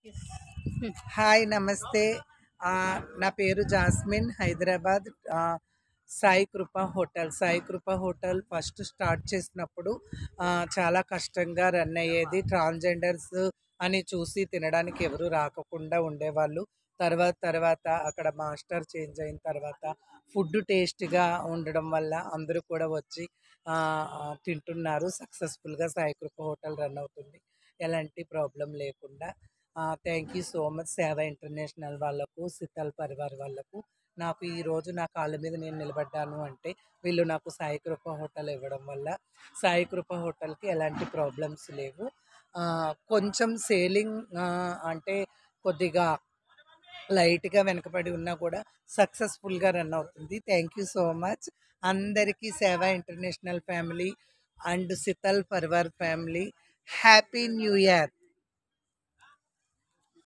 you hi నమస్తే ఆ, నా పేరు జాస్మిన్ హైదరాబాద్ ఆ, Sai Krupa hotel Sai Krupa hotel first start చేసినప్పుడు ఆ, చాలా కష్టంగా రన్ అయ్యేది ట్రాన్స్జెండర్స్ అని చూసి తినడానికి ఎవరు రాకుండా ఉండేవాళ్ళు తర్వాత తర్వాత అక్కడ మాస్టర్ చేంజ్ అయిన తర్వాత ఫుడ్ టేస్ట్గా ఉండడం వల్ల అందరూ కూడా వచ్చి ఆ, ఆ, తింటున్నారు సక్సెస్ఫుల్గా సాయి కృప హోటల్ రన్ అవుతుంది ఎలాంటి ప్రాబ్లం లేకుండా thank you so much Seva international వాళ్ళకు సితల్ పరివార్ వాళ్ళకు నాకు ఈ రోజు నా కాళ్ళ మీద నేను నిలబడ్డాను అంటే వీళ్ళు నాకు సాయి కృప హోటల్ ఇవ్వడం వల్ల సాయి కృప హోటల్కి ఎలాంటి ప్రాబ్లమ్స్ లేవు ఆ, కొంచెం సేలింగ్ అంటే కొద్దిగా లైట్గా వెనకబడి ఉన్నా కూడా సక్సెస్ఫుల్గా రన్ అవుతుంది థ్యాంక్ యూ సో మచ్ అందరికీ Seva international family and Sheetal Parivar family happy new year